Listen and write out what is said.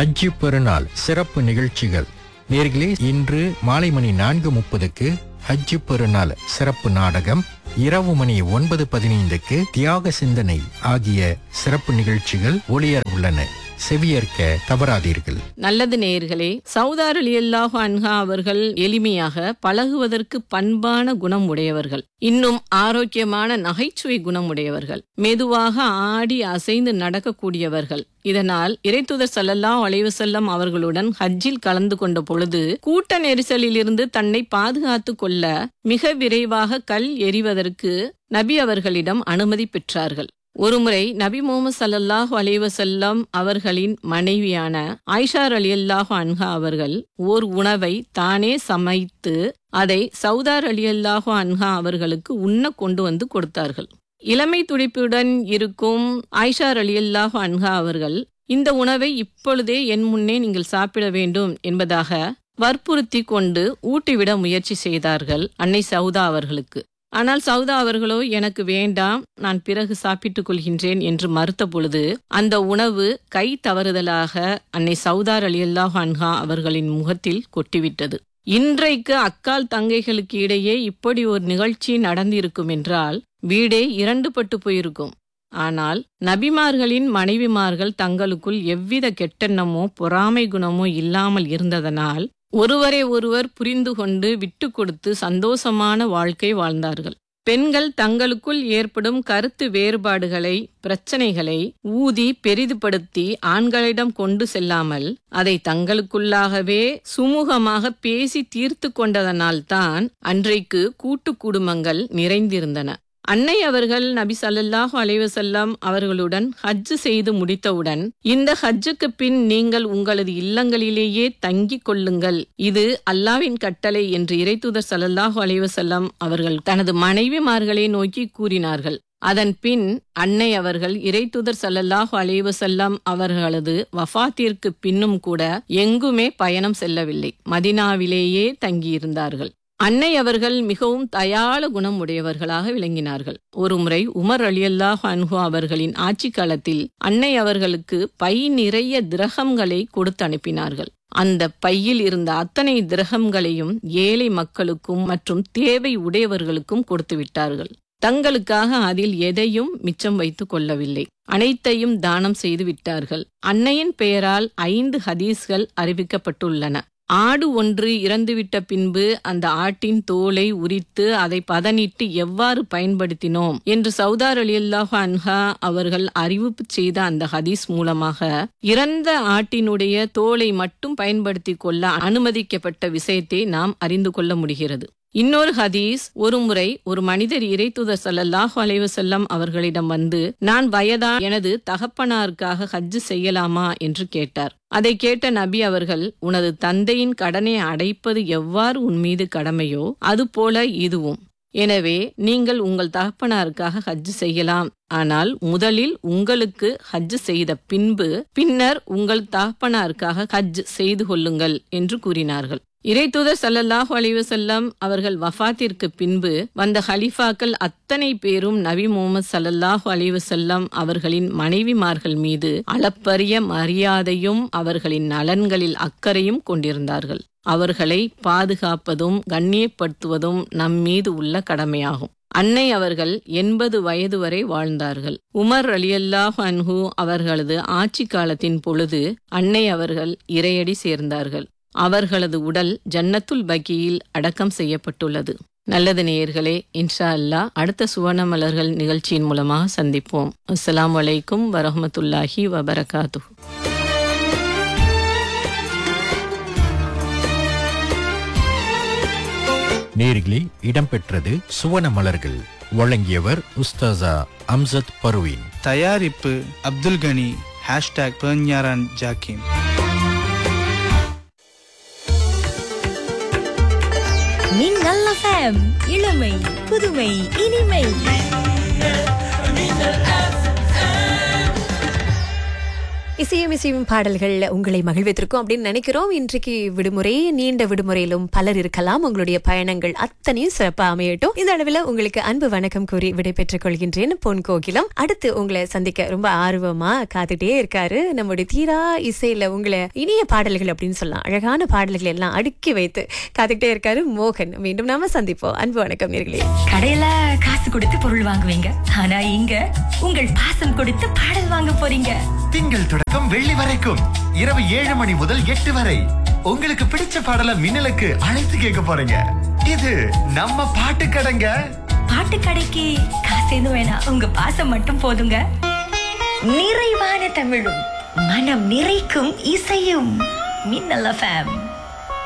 ஹஜ்ஜி பெருநாள் சிறப்பு நிகழ்ச்சிகள் நேர்களே இன்று மாலை மணி நான்கு முப்பதுக்கு ஹஜ்ஜி பெருநாள் சிறப்பு நாடகம் இரவு மணி ஒன்பது பதினைந்துக்கு தியாக சிந்தனை ஆகிய சிறப்பு நிகழ்ச்சிகள் ஒளியர் உள்ளன செவியேற்க தவறாதீர்கள் நல்லது நேயர்களே சௌதார் அலியல்லாஹு அன்ஹா அவர்கள் எளிமையாக பழகுவதற்கு பண்பான குணம் உடையவர்கள் இன்னும் ஆரோக்கியமான நகைச்சுவை குணம் உடையவர்கள் மெதுவாக ஆடி அசைந்து நடக்கக்கூடியவர்கள் இதனால் இறைத்துதர் சல்லல்லாஹு அலைஹி வஸல்லம் அவர்களுடன் ஹஜ்ஜில் கலந்து கொண்ட பொழுது கூட்ட நெரிசலிலிருந்து தன்னை பாதுகாத்து கொள்ள மிக விரைவாக கல் எறிவதற்கு நபி அவர்களிடம் அனுமதி பெற்றார்கள் ஒருமுறை நபி முகமது சல்லல்லாஹு அலைஹி வஸல்லம் அவர்களின் மனைவியான ஆயிஷா ரலியல்லாஹு அன்ஹா அவர்கள் ஓர் உணவை தானே சமைத்து அதை சௌதார் அலியல்லாஹு அன்ஹா அவர்களுக்கு உண்ண கொண்டு வந்து கொடுத்தார்கள் இளமை துடிப்புடன் இருக்கும் ஆயிஷா ரலியல்லாஹு அன்ஹா அவர்கள் இந்த உணவை இப்பொழுதே என் முன்னே நீங்கள் சாப்பிட வேண்டும் என்பதாக வற்புறுத்தி கொண்டு ஊட்டிவிட முயற்சி செய்தார்கள் அன்னை சௌதா அவர்களுக்கு ஆனால் சௌதா அவர்களோ எனக்கு வேண்டாம் நான் பிறகு சாப்பிட்டுக் கொள்கின்றேன் என்று மறுத்த பொழுது அந்த உணவு கை தவறுதலாக அன்னை சௌதார் அலியல்லாஹ் அன்ஹா அவர்களின் முகத்தில் கொட்டிவிட்டது இன்றைக்கு அக்கால் தங்கைகளுக்கு இடையே இப்படி ஒரு நிகழ்ச்சி நடந்திருக்கும் என்றால் வீடே இரண்டுபட்டு போயிருக்கும் ஆனால் நபிமார்களின் மனைவிமார்கள் தங்களுக்குள் எவ்வித கெட்டெண்ணமோ பொறாமை குணமோ இல்லாமல் இருந்ததனால் ஒருவரை ஒருவர் புரிந்து கொண்டு விட்டு கொடுத்து சந்தோஷமான வாழ்க்கை வாழ்ந்தார்கள் பெண்கள் தங்களுக்குள் ஏற்படும் கருத்து வேறுபாடுகளை பிரச்சனைகளை ஊதி பெரிதுபடுத்தி ஆண்களிடம் கொண்டு செல்லாமல் அதை தங்களுக்குள்ளாகவே சுமூகமாக பேசி தீர்த்து கொண்டதனால்தான் அன்றைக்கு கூட்டு குடும்பங்கள் நிறைந்திருந்தன அன்னை அவர்கள் நபி சல்லல்லாஹு அலைவசல்லாம் அவர்களுடன் ஹஜ்ஜு செய்து முடித்தவுடன் இந்த ஹஜ்ஜுக்கு பின் நீங்கள் உங்களது இல்லங்களிலேயே தங்கிக் கொள்ளுங்கள் இது அல்லாவின் கட்டளை என்று இறைத்துதர் சல்லல்லாஹு அலைவசல்லாம் அவர்கள் தனது மனைவிமார்களை நோக்கி கூறினார்கள் அதன் பின் அன்னை அவர்கள் இறைத்துதர் சல்லல்லாஹு அலைவசல்லாம் அவர்களது வஃபாத்திற்கு பின்னும் கூட எங்குமே பயணம் செல்லவில்லை மதினாவிலேயே தங்கியிருந்தார்கள் அன்னை அவர்கள் மிகவும் தயாள குணம் உடையவர்களாக விளங்கினார்கள் ஒருமுறை உமர் அலியல்லாஹ் அன்ஹு அவர்களின் ஆட்சி காலத்தில் அன்னை அவர்களுக்கு பை நிறைய திரகங்களை கொடுத்து அனுப்பினார்கள் அந்த பையில் இருந்த அத்தனை திரகங்களையும் ஏழை மக்களுக்கும் மற்றும் தேவை உடையவர்களுக்கும் கொடுத்து விட்டார்கள் தங்களுக்காக அதில் எதையும் மிச்சம் வைத்துக் கொள்ளவில்லை அனைத்தையும் தானம் செய்து விட்டார்கள் அன்னையின் பெயரால் ஐந்து ஹதீஸ்கள் அறிவிக்கப்பட்டுள்ளன ஆடு ஒன்று இறந்துவிட்ட பின்பு அந்த ஆட்டின் தோலை உரித்து அதை பதனிட்டு எவ்வாறு பயன்படுத்தினோம் என்று சௌதார் அலியல்லாஹு அன்ஹா அவர்கள் அறிவிப்பு செய்த அந்த ஹதீஸ் மூலமாக இறந்த ஆட்டினுடைய தோலை மட்டும் பயன்படுத்தி கொள்ள அனுமதிக்கப்பட்ட விஷயத்தை நாம் அறிந்து கொள்ள முடிகிறது இன்னொரு ஹதீஸ் ஒருமுறை ஒரு மனிதர் இறைத்துதர் சல்லல்லாஹு அலைவசல்லம் அவர்களிடம் வந்து நான் வயதா எனது தகப்பனாருக்காக ஹஜ்ஜு செய்யலாமா என்று கேட்டார் அதை கேட்ட நபி அவர்கள் உனது தந்தையின் கடனை அடைப்பது எவ்வாறு உன் மீது கடமையோ அதுபோல இதுவும் எனவே நீங்கள் உங்கள் தகப்பனாருக்காக ஹஜ்ஜு செய்யலாம் ஆனால் முதலில் உங்களுக்கு ஹஜ்ஜு செய்த பின்பு பின்னர் உங்கள் தகப்பனாருக்காக ஹஜ் செய்து கொள்ளுங்கள் என்று கூறினார்கள் இறைத்தூதர் சல்லல்லாஹு அலைவசல்லம் அவர்கள் வஃபாத்திற்கு பின்பு வந்த ஹலிஃபாக்கள் அத்தனை பேரும் நபி முகமது சல்லல்லாஹு அலைவசல்லம் அவர்களின் மனைவிமார்கள் மீது அளப்பரிய மரியாதையும் அவர்களின் நலன்களில் அக்கறையும் கொண்டிருந்தார்கள் அவர்களை பாதுகாப்பதும் கண்ணியப்படுத்துவதும் நம் மீது உள்ள கடமையாகும் அன்னை அவர்கள் எண்பது வயது வரை வாழ்ந்தார்கள் உமர் அலியல்லாஹ் அன்ஹு அவர்களது ஆட்சி காலத்தின் பொழுது அன்னை அவர்கள் இறையடி சேர்ந்தார்கள் அவர்களது உடல் ஜன்னத்துல் பகியில் அடக்கம் செய்யப்பட்டுள்ளது நல்லது நேயர்களே இன்ஷா அல்லா அடுத்த சுவர்ண மலர்கள் நிகழ்ச்சியின் மூலமாக சந்திப்போம் அஸ்ஸலாமு அலைக்கும் வரஹமத்துல்லாஹி வபரகாத்து நேர்களே இடம்பெற்றது சுவன மலர்கள் வழங்கியவர் உஸ்தாசா அம்சத் பர்வீன் தயாரிப்பு அப்துல் கனி ஹேஷ்டாக் பெர்ஞாரான் ஜாக்கிம் மின்னல் எஃப்எம் இளமை புதுமை இனிமை இசையும் இசையும் பாடல்கள் உங்களை மகிழ்வித்திருக்கும் அப்படின்னு நினைக்கிறோம் இன்றைக்கு விடுமுறை நீண்ட விடுமுறையிலும் பலர் இருக்கலாம் உங்களுடைய பயணங்கள் அத்தனையும் சிறப்பா அமையட்டும் இந்த அளவில் உங்களுக்கு அன்பு வணக்கம் கூறி விடைபெற்றுக் கொள்கின்றேன் பொன் கோகிலம் அடுத்து உங்களை சந்திக்க ரொம்ப ஆர்வமா காத்துட்டே இருக்காரு நம்முடைய தீரா இசையில உங்களை இனிய பாடல்கள் அப்படின்னு சொல்லலாம் அழகான பாடல்கள் எல்லாம் அடுக்கி வைத்து காத்துக்கிட்டே இருக்காரு மோகன் மீண்டும் நாம சந்திப்போம் அன்பு வணக்கம் நேர்களே கடையில காசு கொடுத்து பொருள் வாங்குவீங்க ஆனா இங்க உங்கள் பாசம் கொடுத்து பாடல் வாங்க போறீங்க திங்கள் தொடக்கம் வெள்ளி வரைக்கும் இரவு ஏழு மணி முதல் எட்டு வரை உங்களுக்கு பிடிச்ச பாடல மின்னலுக்கு அழைத்து கேட்க போறீங்க இது நம்ம பாட்டு கடைங்க பாட்டு கடைக்கு காசு எதுவும் வேணாம் உங்க பாசம் மட்டும் போதுங்க நிறைவான தமிழும் மனம் நிறைக்கும் இசையும் மின்னல் எஃப்எம்